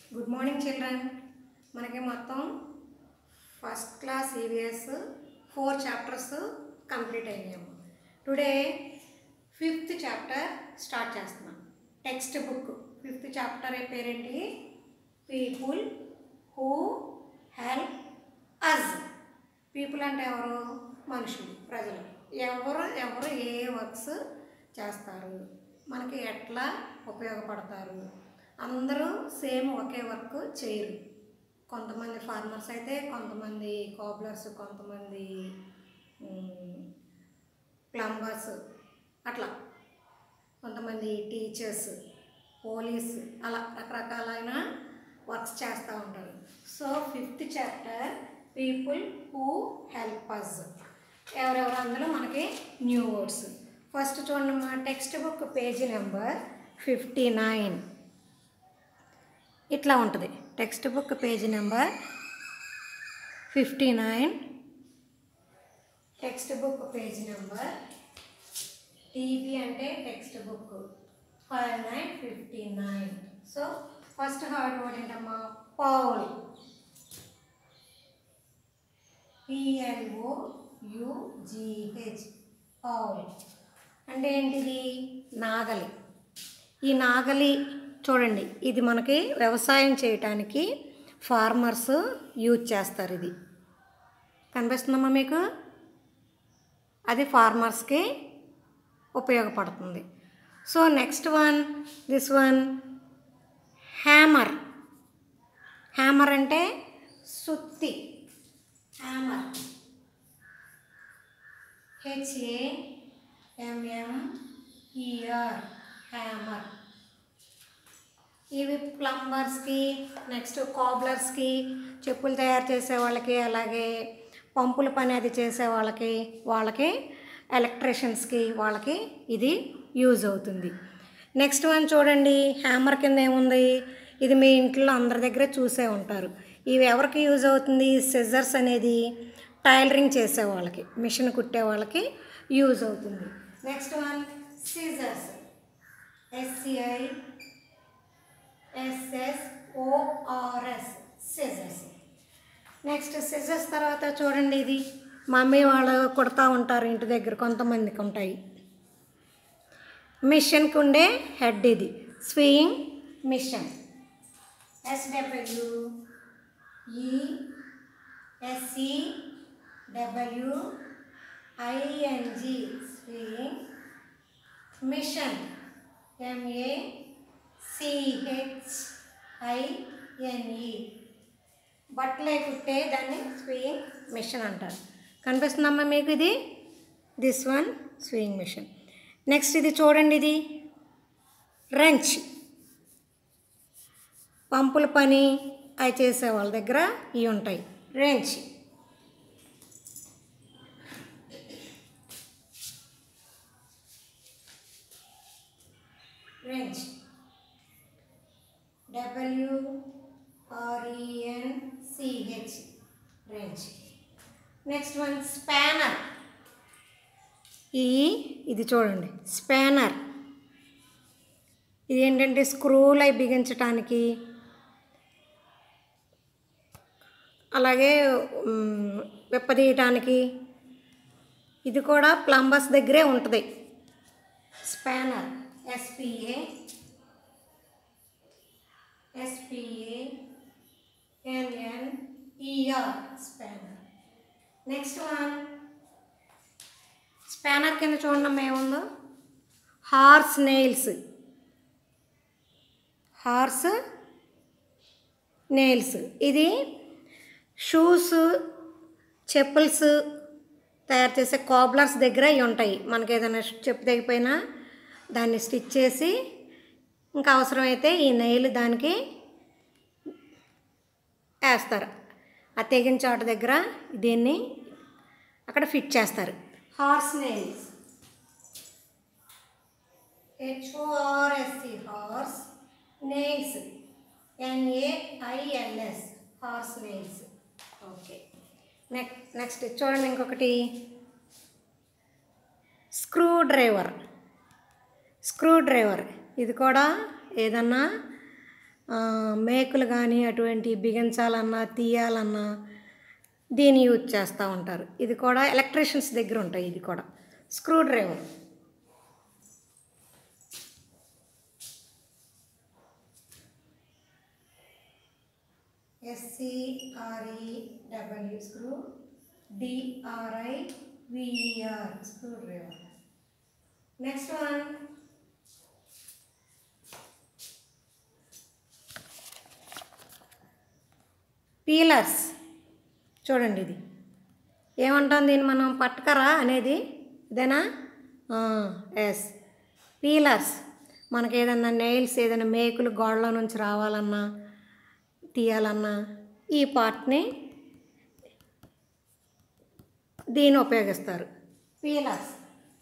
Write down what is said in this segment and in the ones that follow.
Good morning children మనకి మొత్తం first class EVS four chapters complete అయ్యాము టుడే ఫిఫ్త్ చాప్టర్ స్టార్ట్ చేస్తున్నాం text book fifth chapter పేరేంటి people who help us పీపుల్ అంటే ఎవరు మనుషులు ప్రజలు ఎవరు ఎవరు ఏ వర్క్స్ చేస్తారు మనకి ఎట్లా ఉపయోగపడతారు అందరూ సేమ్ ఒకే వర్క్ చేయరు కొంతమంది ఫార్మర్స్ అయితే కొంతమంది కోబ్లర్స్ కొంతమంది ప్లంబర్స్ అట్లా కొంతమంది టీచర్స్ పోలీస్ అలా రకరకాలైన వర్క్స్ చేస్తూ ఉంటారు so fifth chapter people who help us ఎవరెవరు అందులో మనకి న్యూ వర్డ్స్ ఫస్ట్ చూడండి మా text book page number fifty nine ఇట్లా ఉంటుంది text book page number fifty nine text book page number TB అంటే text book five nine fifty nine so first hard word ఏంటమ్మా plough P L O U G H plough అంటే ఏంటిది నాగలి ఈ నాగలి చూడండి ఇది మనకి వ్యవసాయం చేయటానికి ఫార్మర్స్ యూజ్ చేస్తారు ఇది కనిపిస్తుందమ్మా మీకు అది ఫార్మర్స్కి ఉపయోగపడుతుంది so next one this one hammer hammer అంటే సుత్తి hammer H A M M E R hammer ఇవి ప్లంబర్స్కి నెక్స్ట్ కాబ్లర్స్కి చెప్పులు తయారు చేసే వాళ్ళకి అలాగే పంపుల పని అది చేసే వాళ్ళకి వాళ్ళకి ఎలక్ట్రీషియన్స్కి వాళ్ళకి ఇది యూజ్ అవుతుంది నెక్స్ట్ వన్ చూడండి హ్యామర్ కింద ఏముంది ఇది మీ ఇంట్లో అందరి దగ్గర చూసే ఉంటారు ఇవి ఎవరికి యూజ్ అవుతుంది సిజర్స్ అనేది టైలరింగ్ చేసే వాళ్ళకి మిషన్ కుట్టే వాళ్ళకి యూజ్ అవుతుంది next one scissors S C I S S O R S scissors next scissors తర్వాత చూడండి ఇది మమ్మీ వాళ్ళు కుడతా ఉంటారు ఇంటి దగ్గర కొంతమందికి ఉంటాయి మిషన్కి ఉండే హెడ్ ఇది sewing machine S W E S C W I N G sewing machine M A C H I N E బట్టలే కుట్టే దాన్ని స్వియింగ్ మిషన్ అంటారు కనిపిస్తుందమ్మా మీకు ఇది this one sewing machine next ఇది చూడండి ఇది రెంచ్ పంపుల పని అవి చేసే వాళ్ళ దగ్గర ఇవి ఉంటాయి wrench wrench W R E N C H wrench next one spanner ఈ ఇది చూడండి స్పానర్ ఇది ఏంటంటే స్క్రూలు అవి బిగించటానికి అలాగే మ్, విప్పదీయటానికి ఇది కూడా ప్లంబర్స్ దగ్గరే ఉంటుంది spanner S P A S P A N N E R spanner next one spanner కింద చూడండి ఏముందో హార్స్ నెయిల్స్ హార్స్ నెయిల్స్ ఇది షూస్ చెప్పుల్స్ తయారు చేసే కాబ్లర్స్ దగ్గర ఇవి ఉంటాయి మనకి ఏదైనా చెప్పు తెగిపోయినా దాన్ని స్టిచ్ చేసి ఇంకా అవసరమైతే ఈ నెయిల్ దానికి వేస్తారు ఆ తెగిన చోట దగ్గర దీన్ని అక్కడ ఫిట్ చేస్తారు horse nails H O R S C horse nails N A I L S horse nails okay next next చూడండి ఇంకొకటి స్క్రూ డ్రైవర్ స్క్రూ డ్రైవర్ ఇది కూడా ఏదన్నా ఆ, మేకులు కానీ అటువంటి బిగించాలన్నా తీయాలన్నా దీన్ని యూజ్ చేస్తూ ఉంటారు ఇది కూడా ఎలక్ట్రీషియన్స్ దగ్గర ఉంటాయి ఇది కూడా screw driver S C R E W screw D R I V E R screw driver next one pliers చూడండి ఇది ఏమంటాం దీన్ని మనం పట్టుకరా అనేది ఇదేనా ఎస్ పీలర్స్ మనకి ఏదన్నా నెయిల్స్ ఏదైనా మేకులు గోడలో నుంచి రావాలన్నా తీయాలన్నా ఈ పార్ట్ని దీన్ని ఉపయోగిస్తారు పీలర్స్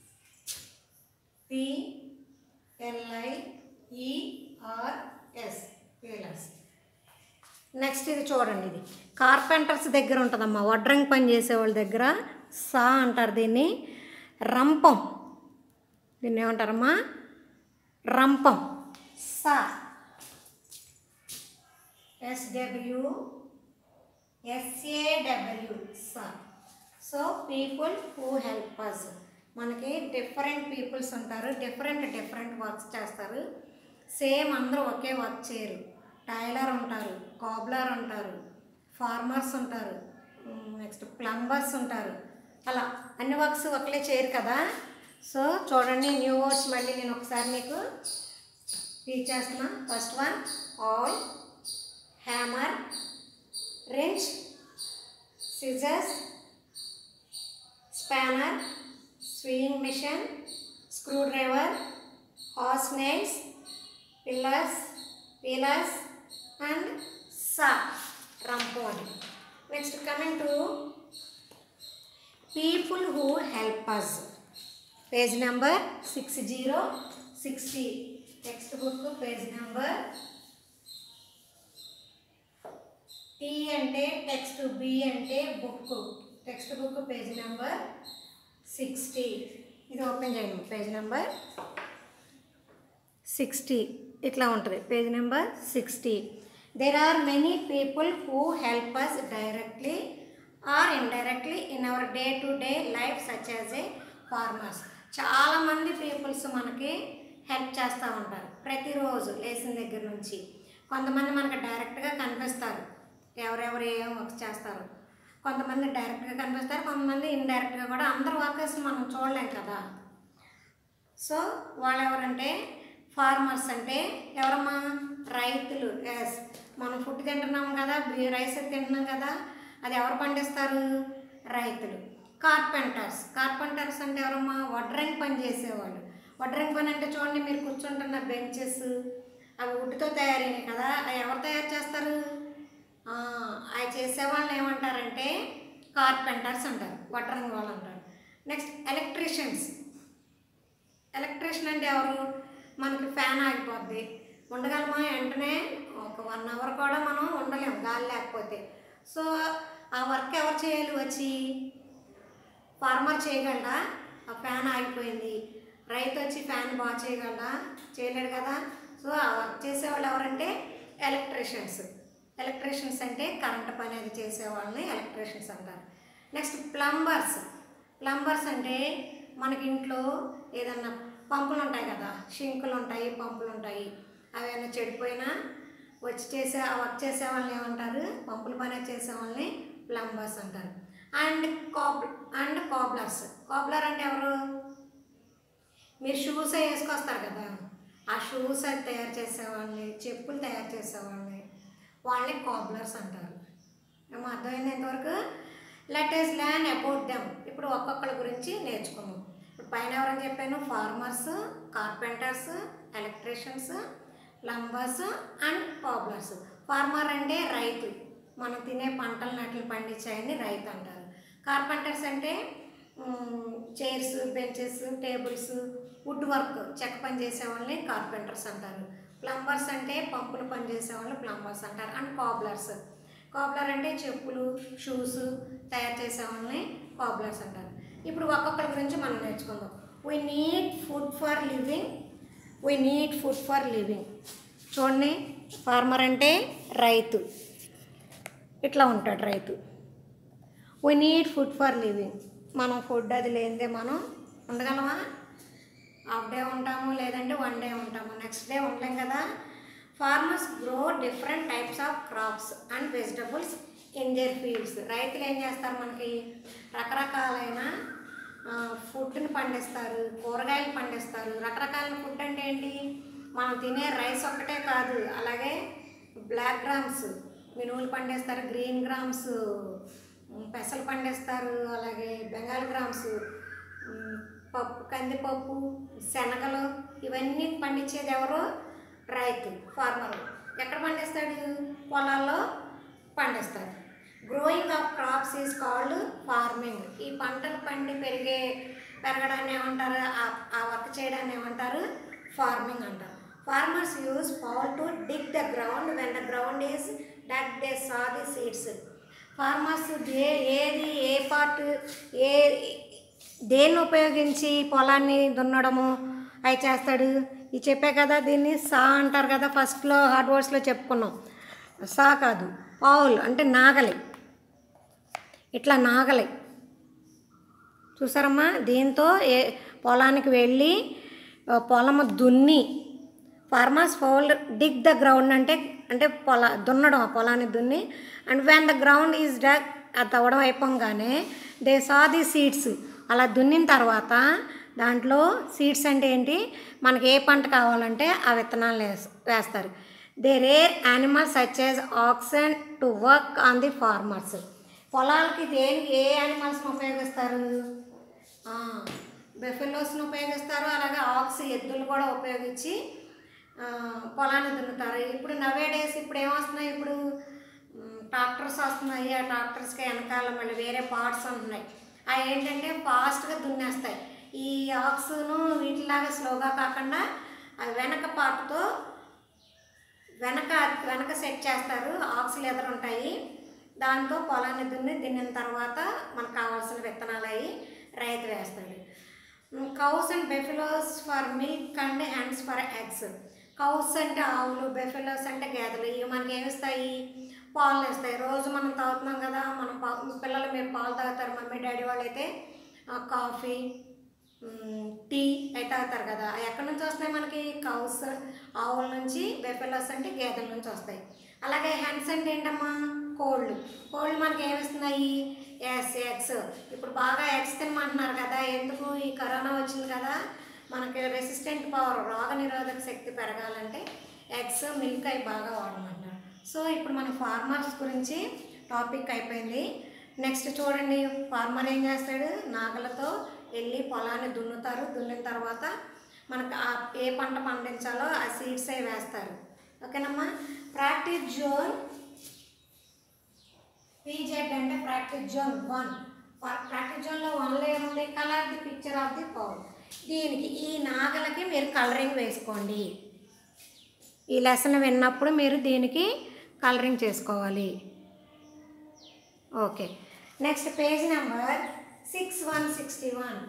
పిఎల్ఐఈఆర్ఎస్ పీలర్స్ నెక్స్ట్ ఇది చూడండి ఇది కార్పెంటర్స్ దగ్గర ఉంటుందమ్మా వడ్రంగి పని చేసే వాళ్ళ దగ్గర సా అంటారు దీన్ని రంపం దీన్ని ఏమంటారమ్మా రంపం saw S W S A W saw so people who help us మనకి డిఫరెంట్ పీపుల్స్ ఉంటారు డిఫరెంట్ డిఫరెంట్ వర్క్స్ చేస్తారు సేమ్ అందరూ ఒకే వర్క్ చేయరు టైలర్ ఉంటారు కాబ్లర్ ఉంటారు ఫార్మర్స్ ఉంటారు నెక్స్ట్ ప్లంబర్స్ ఉంటారు అలా అన్ని వర్క్స్ ఒకలే చేయరు కదా సో చూడండి న్యూ వర్డ్స్ మళ్ళీ నేను ఒకసారి మీకు టీచ్ చేస్తున్నా first one all hammer wrench scissors spanner sewing machine screwdriver horse nails pillars pillars and saw rampon next coming to people who help us page number 6060 textbook page number T అంటే text B అంటే book text book page number sixty ఇది open చేయండి page number sixty ఇట్లా ఉంటుంది page number sixty there are many people who help us directly or indirectly in our day to day life such as a farmers చాలామంది peoples మనకి help చేస్తూ ఉంటారు ప్రతిరోజు లేచిన దగ్గర నుంచి కొంతమంది మనకి డైరెక్ట్గా కనిపిస్తారు ఎవరెవరు ఏం వర్క్ చేస్తారు కొంతమంది డైరెక్ట్గా కనిపిస్తారు కొంతమంది ఇండైరెక్ట్గా కూడా అందరు వర్కర్స్ మనం చూడలేం కదా సో వాళ్ళు ఎవరంటే ఫార్మర్స్ అంటే ఎవరమ్మా రైతులు ఎస్ మనం ఫుడ్ తింటున్నాం కదా బి- రైస్ తింటున్నాం కదా అది ఎవరు పండిస్తారు రైతులు కార్పెంటర్స్ కార్పెంటర్స్ అంటే ఎవరమ్మా వడ్రంగి పని చేసేవాళ్ళు వడ్రంగి పని అంటే చూడండి మీరు కూర్చుంటున్న బెంచెస్ అవి వుడ్తో తయారైనవి కదా అవి ఎవరు తయారు చేస్తారు ఆ, అవి చేసేవాళ్ళని ఏమంటారంటే కార్పెంటర్స్ అంటారు వడ్రంగి వాళ్ళు అంటారు నెక్స్ట్ ఎలక్ట్రీషియన్స్ ఎలక్ట్రీషియన్ అంటే ఎవరు మనకి ఫ్యాన్ ఆగిపోద్ది ఉండగలమా వెంటనే ఒక వన్ అవర్ కూడా మనం ఉండలేము గాలి లేకపోతే సో ఆ వర్క్ ఎవరు చేయాలి వచ్చి ఫార్మర్ చేయగలరా ఆ ఫ్యాన్ ఆగిపోయింది రైతు వచ్చి ఫ్యాన్ బాగా చేయగలరా చేయలేడు కదా సో ఆ వర్క్ చేసేవాళ్ళు ఎవరంటే ఎలక్ట్రీషియన్స్ ఎలక్ట్రీషియన్స్ అంటే కరెంట్ పని అది చేసేవాళ్ళని ఎలక్ట్రీషియన్స్ అంటారు నెక్స్ట్ ప్లంబర్స్ ప్లంబర్స్ అంటే మనకి ఇంట్లో ఏదన్నా పంపులు ఉంటాయి కదా షింకులు ఉంటాయి పంపులు ఉంటాయి అవి ఏమైనా చెడిపోయినా వచ్చి చేసే ఆ వర్క్ చేసే వాళ్ళని ఏమంటారు పంపుల పని చేసే వాళ్ళని ప్లంబర్స్ అంటారు and cob and cobblers cobbler అంటే ఎవరు మీరు షూస్ వేసుకొస్తారు కదా ఆ షూస్ అది తయారు చేసేవాళ్ళని చెప్పులు తయారు చేసేవాళ్ళని వాళ్ళని కాబ్లర్స్ అంటారు ఏమో అర్థమైంది ఎంతవరకు let us learn about them ఇప్పుడు ఒక్కొక్కరి గురించి నేర్చుకుందాం ఇప్పుడు పైన ఎవరని చెప్పాను farmers carpenters electricians plumbers and cobblers farmer అంటే రైతు మనం తినే పంటలు నట్లు పండించాయని రైతు అంటారు కార్పెంటర్స్ అంటే chairs benches tables wood work చెక్క పని చేసే వాళ్ళని కార్పెంటర్స్ అంటారు ప్లంబర్స్ అంటే పంపులు పని చేసే వాళ్ళని ప్లంబర్స్ అంటారు అండ్ కాబ్లర్స్ కాబ్లర్ అంటే చెప్పులు షూస్ తయారు చేసే వాళ్ళని కాబ్లర్స్ అంటారు ఇప్పుడు ఒక్కొక్కరి గురించి మనం నేర్చుకుందాం we need food for living we need food for living చూడండి ఫార్మర్ అంటే రైతు ఇట్లా ఉంటాడు రైతు we need food for living మనం ఫుడ్ అది లేనిదే మనం ఉండగలమా హాఫ్ డే ఉంటాము లేదంటే వన్ డే ఉంటాము నెక్స్ట్ డే ఉండలేం కదా farmers grow different types of crops and vegetables in their fields రైతులు ఏం చేస్తారు మనకి రకరకాలైన ఫుడ్ని పండిస్తారు కూరగాయలు పండిస్తారు రకరకాల ఫుడ్ అంటే ఏంటి మనం తినే రైస్ ఒక్కటే కాదు అలాగే బ్లాక్ గ్రామ్స్ మినువులు పండిస్తారు గ్రీన్ గ్రామ్స్ పెసలు పండిస్తారు అలాగే బెంగాల్ గ్రామ్స్ ఉమ్, పప్పు కందిపప్పు శనగలు ఇవన్నీ పండించేది ఎవరు రైతు ఫార్మర్ ఎక్కడ పండిస్తాడు పొలాల్లో పండిస్తాడు growing of crops is called farming ఈ పంటలు పండి పెరిగే పెరగడాన్ని ఏమంటారు ఆ- ఆ వర్క్ చేయడాన్ని ఏమంటారు ఫార్మింగ్ అంటారు farmers use power to dig the ground when the ground is dug they sow the seeds farmers ఏ ఏది ఏ పార్ట్ ఏ దేన్ని ఉపయోగించి పొలాన్ని దున్నడము అవి చేస్తాడు ఇది చెప్పే కదా దీన్ని సా అంటారు కదా ఫస్ట్లో హార్డ్ వర్డ్స్లో చెప్పుకున్నాం సా కాదు పావులు అంటే నాగలి ఇట్లా నాగలి చూసారమ్మా దీంతో ఏ పొలానికి వెళ్ళి ఆ, పొలము దున్ని farmers fold dig the ground అంటే అంటే పొల దున్నడం ఆ పొలాన్ని దున్ని and when the ground is dug అది తవ్వడం అయిపోగానే దే సా ది సీడ్స్ అలా దున్నిన తర్వాత దాంట్లో సీడ్స్ అంటే ఏంటి మనకి ఏ పంట కావాలంటే ఆ విత్తనాలు వేస్ వేస్తారు they rear animals such as oxen to work on the farmers పొలాలకి దేనికి ఏ యానిమల్స్ని ఉపయోగిస్తారు బెఫెలోస్ని ఉపయోగిస్తారు అలాగే ఆక్స్ ఎద్దులు కూడా ఉపయోగించి ఆ, పొలాన్ని దున్నుతారు ఇప్పుడు నవే డేస్ ఇప్పుడు ఏమొస్తున్నాయి ఇప్పుడు ట్రాక్టర్స్ వస్తున్నాయి ఆ ట్రాక్టర్స్కి వెనకాల మళ్ళీ వేరే పార్ట్స్ ఉంటున్నాయి అవి ఏంటంటే ఫాస్ట్గా దున్నేస్తాయి ఈ ఆక్స్ను వీటిలాగా స్లోగా కాకుండా అవి వెనక పార్ట్తో వెనక వెనక సెట్ చేస్తారు ఆక్స్ లెదర్ ఉంటాయి దాంతో పొలాన్ని దున్ని దున్నిన తర్వాత మనకు కావాల్సిన విత్తనాలు అవి రైతు వేస్తాడు cows and buffaloes for milk and hens for eggs cows అంటే ఆవులు బెఫిలోస్ అంటే గేదెలు ఇవి మనకి ఏమి ఇస్తాయి పాలు ఇస్తాయి రోజు మనం తాగుతున్నాం కదా మనం పా పిల్లలు మీరు పాలు తాగుతారు మమ్మీ డాడీ వాళ్ళు అయితే కాఫీ మ్, టీ అవి తాగుతారు కదా అవి ఎక్కడి నుంచి వస్తాయి మనకి కౌస్ ఆవుల నుంచి బెఫెలోస్ అంటే గేదెల నుంచి వస్తాయి అలాగే హెన్స్ అంటే ఏంటమ్మా కోళ్ళు కోళ్ళు మనకి ఏమిస్తున్నాయి ఎస్ ఎగ్స్ ఇప్పుడు బాగా ఎగ్స్ తినమంటున్నారు కదా ఎందుకు ఈ కరోనా వచ్చింది కదా మనకి రెసిస్టెంట్ పవర్ రోగ నిరోధక శక్తి పెరగాలంటే ఎగ్స్ మిల్క్ అవి బాగా వాడమంటున్నారు సో ఇప్పుడు మన ఫార్మర్స్ గురించి టాపిక్ అయిపోయింది నెక్స్ట్ చూడండి ఫార్మర్ ఏం చేస్తాడు నాగలతో వెళ్ళి పొలాన్ని దున్నుతారు దున్నిన తర్వాత మనకు ఆ ఏ పంట పండించాలో ఆ సీడ్స్ అవి వేస్తారు ఓకేనమ్మా ప్రాక్టీస్ జోన్ పీజెడ్ అంటే ప్రాక్టీస్ జోన్ వన్ ప్రాక్టీస్ జోన్లో వన్లో ఏముంది colour the picture of the plough దీనికి ఈ నాగలకి మీరు కలరింగ్ వేసుకోండి ఈ లెసన్ విన్నప్పుడు మీరు దీనికి కలరింగ్ చేసుకోవాలి okay next page number six one sixty one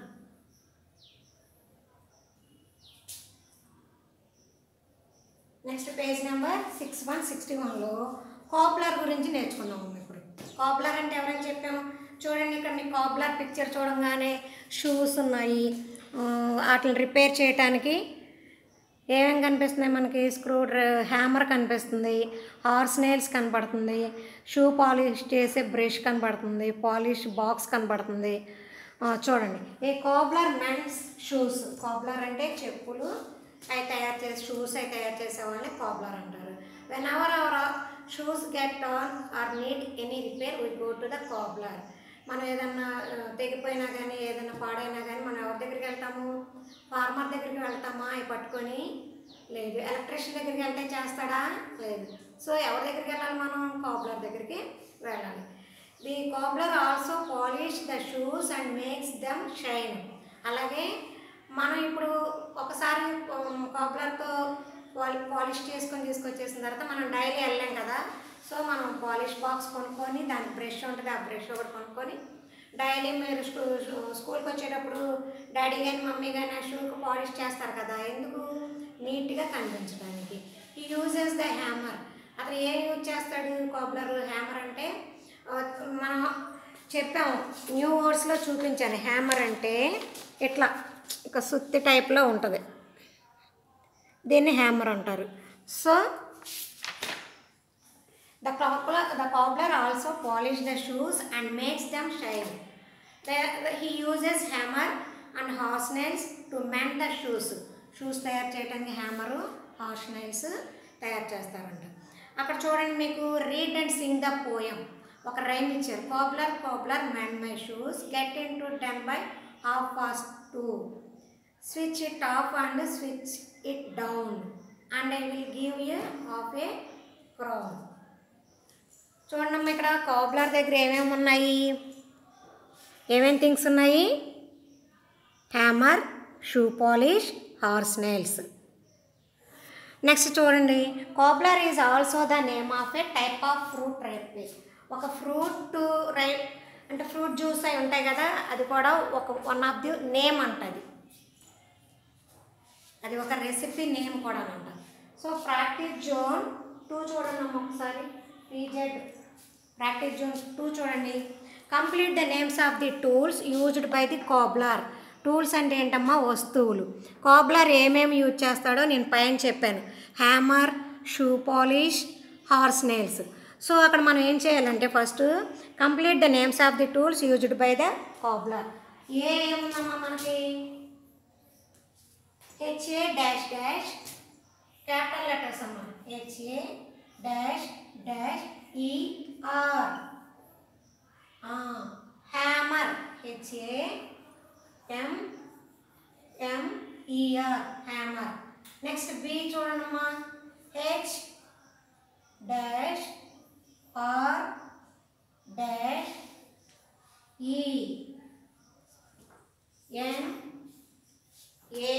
next page number six one sixty వన్లో కాప్లర్ గురించి నేర్చుకున్నాము ఇప్పుడు కాప్లర్ అంటే ఎవరైనా చెప్పాము చూడండి ఇక్కడ మీకు కాప్లర్ పిక్చర్ చూడంగానే షూస్ ఉన్నాయి ఆ, వాటిని రిపేర్ చేయటానికి ఏమేమి కనిపిస్తున్నాయి మనకి స్క్రూ డ్రై- హ్యామర్ కనిపిస్తుంది హార్స్ నెయిల్స్ కనపడుతుంది షూ పాలిష్ చేసే బ్రష్ కనపడుతుంది పాలిష్ బాక్స్ కనపడుతుంది ఆ, చూడండి ఈ కాబ్లర్ మెన్స్ షూస్ కాబ్లర్ అంటే చెప్పులు అవి తయారు చేసే షూస్ అవి తయారు చేసే వాళ్ళని కాబ్లర్ అంటారు when our our shoes get on or need any repair we go to the cobbler మనం ఏదన్నా ఆ, తెగిపోయినా కానీ ఏదైనా పాడైనా కానీ మనం ఎవరి దగ్గరికి వెళ్తాము ఫార్మర్ దగ్గరికి వెళ్తామా అవి పట్టుకొని లేదు ఎలక్ట్రీషియన్ దగ్గరికి వెళ్తే చేస్తాడా లేదు సో ఎవరి దగ్గరికి వెళ్ళాలి మనం కాబ్లర్ దగ్గరికి వెళ్ళాలి the cobbler also polish the shoes and makes them shine అలాగే మనం ఇప్పుడు ఒకసారి కాబ్లర్తో పాలి పాలిష్ చేసుకొని తీసుకొచ్చేసిన తర్వాత మనం డైలీ వెళ్ళాం కదా సో మనం పాలిష్ బాక్స్ కొనుక్కొని దానికి బ్రష్ ఉంటుంది ఆ బ్రష్ ఒకటి కొనుక్కొని డైలీ మీరు స్కూ స్కూల్కి వచ్చేటప్పుడు డాడీ కానీ మమ్మీ కానీ ఆ షూకి పాలిష్ చేస్తారు కదా ఎందుకు నీట్గా కనిపించడానికి హీ యూజెస్ ద హ్యామర్ అతను ఏం యూజ్ చేస్తాడు కాబ్లర్ హ్యామర్ అంటే ఆ, మనం చెప్పాము న్యూ వర్డ్స్లో చూపించాను హ్యామర్ అంటే ఇట్లా ఇక సుత్తి టైప్లో ఉంటుంది దీన్ని హ్యామర్ అంటారు so The cobbler, the cobbler also polish the shoes and makes them shine. The, the- he uses hammer and horse nails to mend the shoes. Shoes తయారు చేయడానికి హ్యామరు హార్స్ నైల్స్ తయారు చేస్తారంట అక్కడ చూడండి మీకు read and sing the poem ఒక rhyme ఇచ్చారు cobbler cobbler mend my shoes get in to done by half fast two switch it off and switch it down and I will give you half a crown చూడండి ఇక్కడ cobbler దగ్గర ఏమేమి ఉన్నాయి ఏమేమి things ఉన్నాయి hammer shoe polish horse nails next చూడండి cobbler is also the name of a type of fruit recipe ఒక fruit రై అంటే ఫ్రూట్ జ్యూస్ అయి ఉంటాయి కదా అది కూడా ఒక వన్ ఆఫ్ ది నేమ్ అంటది అది ఒక రెసిపీ నేమ్ కూడా అంట సో ప్రాక్టీస్ జోన్ టూ చూడండి అమ్మ ఒకసారి పీజెడ్ ప్రాక్టీస్ జోన్ టూ చూడండి complete the names of the tools used by the cobbler tools అంటే ఏంటమ్మా వస్తువులు కాబ్లర్ ఏమేమి యూజ్ చేస్తాడో నేను పైన చెప్పాను hammer shoe polish horse nails so అక్కడ మనం ఏం చేయాలంటే first complete the names of the tools used by the cobbler ఏ ఏముందమ్మా మనకి H A dash dash capital letters అమ్మా H A dash dash E R hammer H A M M E R hammer next B చూడండమ్మా H dash R dash E N A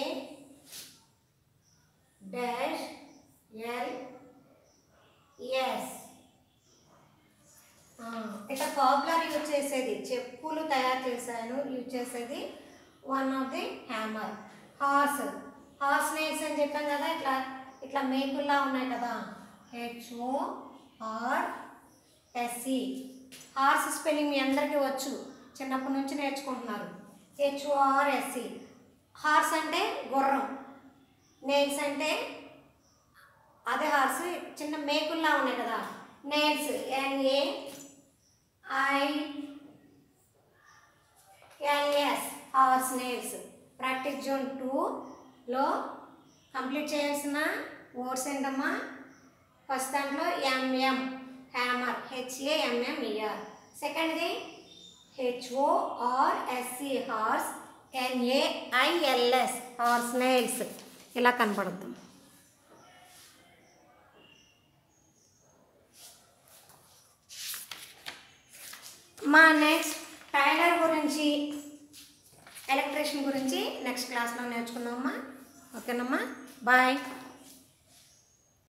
dash L S ఇట్లా cobbler use చేసేది చెప్పులు తయారు చేశాను యూజ్ చేసేది one of the hammer horse horse nails అని చెప్పాం కదా ఇట్లా ఇట్లా మేకుల్లా ఉన్నాయి కదా H O R S E horse spelling మీ అందరికీ వచ్చు చిన్నప్పటి నుంచి నేర్చుకుంటున్నారు హెచ్ఓఆర్ఎస్సి హార్స్ అంటే గుర్రం నెయిల్స్ అంటే అదే హార్స్ చిన్న మేకుల్లా ఉన్నాయి కదా nails N A I L S horse nails practice zone టూలో కంప్లీట్ చేయాల్సిన వర్డ్స్ ఏంటమ్మా ఫస్ట్ దాంట్లో ఎంఎం హ్యామర్ హెచ్ఏఎంఎంఈఆర్ సెకండ్ది H O R S E horse N A I L S horse nails ఇలా కనపడుతుంది మా నెక్స్ట్ టైలర్ గురించి ఎలక్ట్రీషియన్ గురించి నెక్స్ట్ క్లాస్లో నేర్చుకుందామమ్మా ఓకేనమ్మా బాయ్